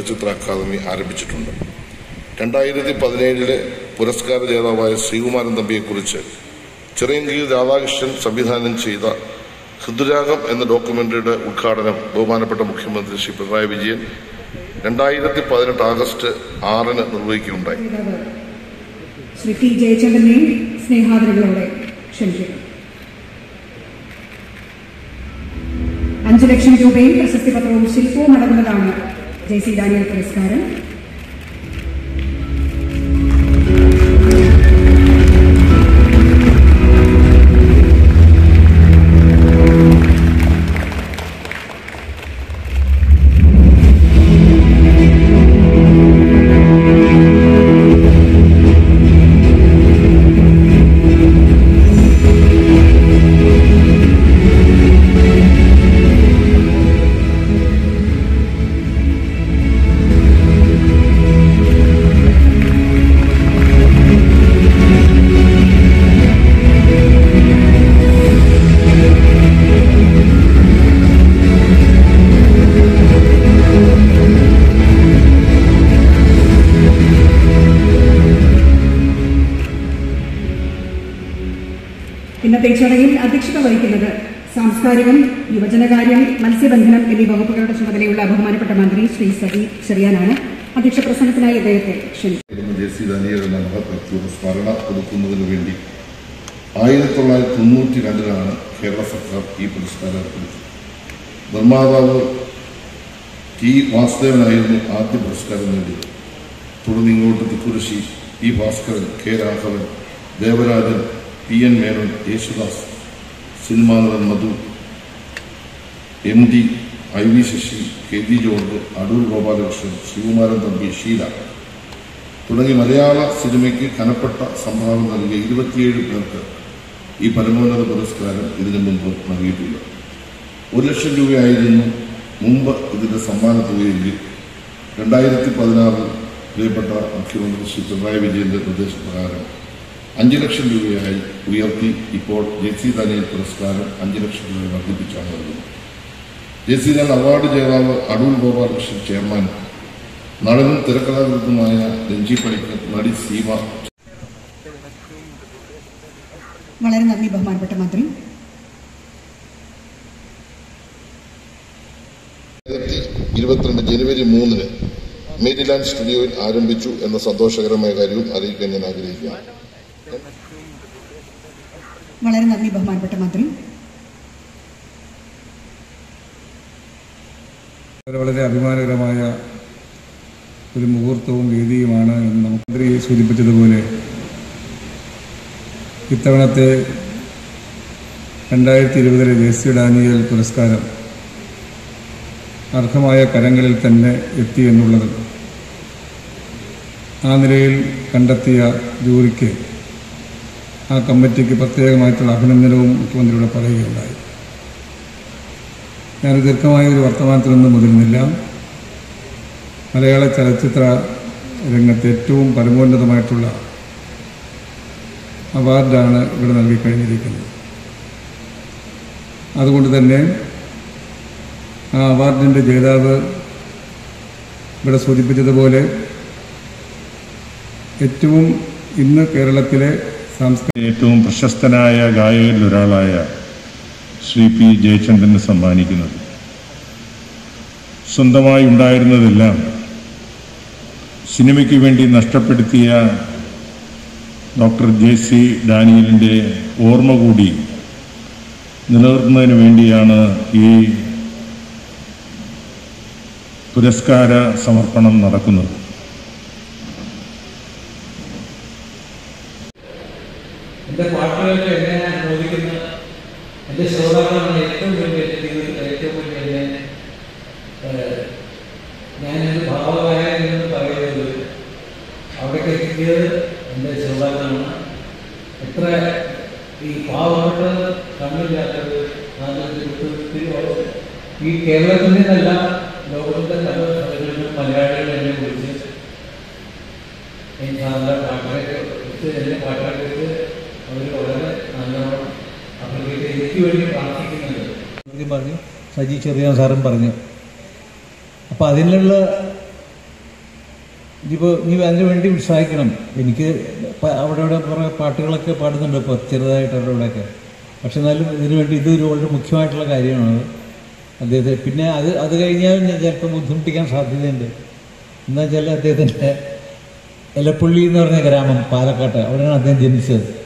ചലച്ചിത്ര അക്കാദമി ആരംഭിച്ചിട്ടുണ്ട് രണ്ടായിരത്തി പതിനേഴിലെ പുരസ്കാര ജേതാവായ ശ്രീകുമാരൻ തമ്പിയെക്കുറിച്ച് ചിറയൻകീഴ് രാധാകൃഷ്ണൻ സംവിധാനം ചെയ്ത ഹൃദുരാഗം എന്ന ഡോക്യുമെന്ററിയുടെ ഉദ്ഘാടനം ബഹുമാനപ്പെട്ട മുഖ്യമന്ത്രി ശ്രീ പിണറായി വിജയൻ രണ്ടായിരത്തി പതിനെട്ട് ആഗസ്റ്റ് ആറിന് നിർവഹിക്കുകയുണ്ടായി നേതാവ് ശ്രീ ടി ജയചന്ദ്രനെയും സ്നേഹാദരങ്ങളോടെ ക്ഷണിക്കുന്നു അഞ്ചു ലക്ഷം രൂപയും പ്രശസ്തി പത്രവും ശില്പവും അടങ്ങുന്നതാണ് ജെ സി ഡാനിയൽ പുരസ്കാരം ഇന്നത്തെ ചടങ്ങിൽ അധ്യക്ഷത വഹിക്കുന്നത് സാംസ്കാരികം യുവജനകാര്യം മത്സ്യബന്ധനം എന്നീ വകുപ്പുകളുടെ ചുമതലയുള്ള ബഹുമാനപ്പെട്ട മന്ത്രി ശ്രീ സജി ചെറിയാനാണ് അധ്യക്ഷ പ്രസംഗത്തിനായി അദ്ദേഹത്തെ ക്ഷണിച്ചു ഇവിടുന്ന് ജെ സി ദാനിയൽ എന്ന മഹത് വ്യക്തിയുടെ സ്മരണ കൊടുക്കുന്നതിന് വേണ്ടി ആയിരത്തി തൊള്ളായിരത്തി തൊണ്ണൂറ്റി രണ്ടിലാണ് കേരള സർക്കാർ ഈ പുരസ്കാരം ഏർപ്പെടുത്തിയത് നിർമ്മാതാവ് ടി വാസുദേവനായിരുന്നു ആദ്യ പുരസ്കാരം നേടിയത് തുടർന്ന് ഇങ്ങോട്ട് Thikkurissy P Bhaskaran K Raghavan Devarajan P N Menon Yesudas cinema നടൻ Madhu M D I V Sasi K G George Adoor Gopalakrishnan Sivakumaran Thampi Sheela തുടങ്ങി മലയാള സിനിമയ്ക്ക് കനപ്പെട്ട സംഭാവന നൽകിയ ഇരുപത്തിയേഴ് പേർക്ക് ഈ പരമോന്നത പുരസ്കാരം ഇതിനു മുമ്പ് നൽകിയിട്ടുണ്ട് ഒരു ലക്ഷം രൂപയായിരുന്നു മുമ്പ് ഇതിന്റെ സമ്മാന തുകയെങ്കിൽ രണ്ടായിരത്തി പതിനാറിൽ പ്രിയപ്പെട്ട മുഖ്യമന്ത്രി ശ്രീ പിണറായി വിജയന്റെ നിർദ്ദേശപ്രകാരം അഞ്ച് ലക്ഷം രൂപയായി ഉയർത്തി ഇപ്പോൾ ജെ സി ദാനിയൽ പുരസ്കാരം അഞ്ച് ലക്ഷം രൂപ വർദ്ധിപ്പിച്ചാണ് നൽകുന്നത് ജെ സി ദാൻ അവാർഡ് ജേതാവ് അടൂർ ഗോപാലകൃഷ്ണൻ ചെയർമാൻ നടനും തിരക്കഥാകൃത്തുമായ രഞ്ജി പണിക്കർ നടി സീമ വളരെ നന്ദി ബഹുമാനപ്പെട്ട മന്ത്രി രണ്ടായിരത്തി ഇരുപത്തിരണ്ട് ജനുവരി മൂന്നിന് മേരിലാൻഡ് സ്റ്റുഡിയോയിൽ ആരംഭിച്ചു എന്ന സന്തോഷകരമായ കാര്യവും അറിയിക്കാൻ ഞാൻ ആഗ്രഹിക്കുന്നു വളരെ നന്ദി ബഹുമാനപ്പെട്ട മന്ത്രി വളരെ വളരെ അഭിമാനകരമായ ഒരു മുഹൂർത്തവും വേദിയുമാണ് എന്ന് നമുക്ക് മന്ത്രി സൂചിപ്പിച്ചതുപോലെ ഇത്തവണത്തെ രണ്ടായിരത്തി ഇരുപതിലെ ജെ സി ഡാനിയൽ പുരസ്കാരം അർഹമായ കരങ്ങളിൽ തന്നെ എത്തി എന്നുള്ളത് ആ നിലയിൽ കണ്ടെത്തിയ ജൂറിക്ക് ആ കമ്മിറ്റിക്ക് പ്രത്യേകമായിട്ടുള്ള അഭിനന്ദനവും മുഖ്യമന്ത്രിയുടെ പറയുകയുണ്ടായി ഞാൻ ദീർഘമായ ഒരു വർത്തമാനത്തിനൊന്നും മുതിരുന്നില്ല മലയാള ചലച്ചിത്ര രംഗത്ത് ഏറ്റവും പരമോന്നതമായിട്ടുള്ള അവാർഡാണ് ഇവിടെ നൽകിക്കഴിഞ്ഞിരിക്കുന്നത് അതുകൊണ്ട് തന്നെ ആ അവാർഡിൻ്റെ ജേതാവ് ഇവിടെ സൂചിപ്പിച്ചതുപോലെ ഏറ്റവും ഇന്ന് കേരളത്തിലെ സാംസ്കാരിക ഏറ്റവും പ്രശസ്തനായ ഗായകരിൽ ഒരാളായ ശ്രീ പി ജയചന്ദ്രന് സമ്മാനിക്കുന്നത് സ്വന്തമായി ഉണ്ടായിരുന്നതെല്ലാം സിനിമയ്ക്ക് വേണ്ടി നഷ്ടപ്പെടുത്തിയ ഡോക്ടർ ജെ സി ഡാനിയലിൻ്റെ ഓർമ്മ കൂടി നിലനിർത്തുന്നതിന് വേണ്ടിയാണ് ഈ പുരസ്കാര സമർപ്പണം നടക്കുന്നത് എൻ്റെ പാട്ടുകളൊക്കെ എന്നെ അനുമോദിക്കുന്ന എൻ്റെ ശ്രോതാക്കളാണ് ഏറ്റവും വലിയ എൻ്റെ ജീവിതത്തിൽ ഏറ്റവും വലിയ എന്നെ ഏഹ്, ഞാനൊരു ഭാവഗായകൻ എന്ന് പറയുന്നത് അവിടേക്ക് എത്തിയത് എൻ്റെ ശ്രോതാക്കളാണ് എത്ര ഈ പാവപ്പെട്ട കണ്ണില്ലാത്തത് നാനൂറ്റി ഒത്തിരി വളരെ ഈ കേരളത്തിൽ നിന്നല്ല ലോകത്തിന്റെ പല സ്ഥലങ്ങളിലും മലയാളികൾ എന്നെ വിളിച്ച് എനിക്ക് നല്ല പാട്ടുകളൊക്കെ വെച്ച് എന്നെ പാട്ടുകളൊക്കെ വെച്ച് അവർ വളരെ നല്ലോണം അവർക്ക് എനിക്ക് വേണ്ടി പ്രാർത്ഥിക്കുന്നുണ്ട് ആദ്യം പറഞ്ഞു സജി ചെറിയാൻ സാറും പറഞ്ഞു അപ്പോൾ അതിനുള്ള ഇതിപ്പോൾ നീ അതിനു വേണ്ടി ഉത്സാഹിക്കണം എനിക്ക് പ- അവിടെ ഇവിടെ കുറേ പാട്ടുകളൊക്കെ പാടുന്നുണ്ട് ഇപ്പോൾ ചെറുതായിട്ട് അവിടെ ഇവിടെയൊക്കെ പക്ഷെ എന്നാലും ഇതിനു വേണ്ടി ഇതൊരു വളരെ മുഖ്യമായിട്ടുള്ള കാര്യമാണ് അദ്ദേഹത്തെ പിന്നെ അത് അത് കഴിഞ്ഞാൽ ഞാൻ ചിലപ്പോൾ ബുദ്ധിമുട്ടിക്കാൻ സാധ്യതയുണ്ട് എന്താ വെച്ചാൽ അദ്ദേഹത്തിൻ്റെ എലപ്പുള്ളി എന്ന് പറഞ്ഞ ഗ്രാമം പാലക്കാട്ട് അവിടെയാണ് അദ്ദേഹം ജനിച്ചത്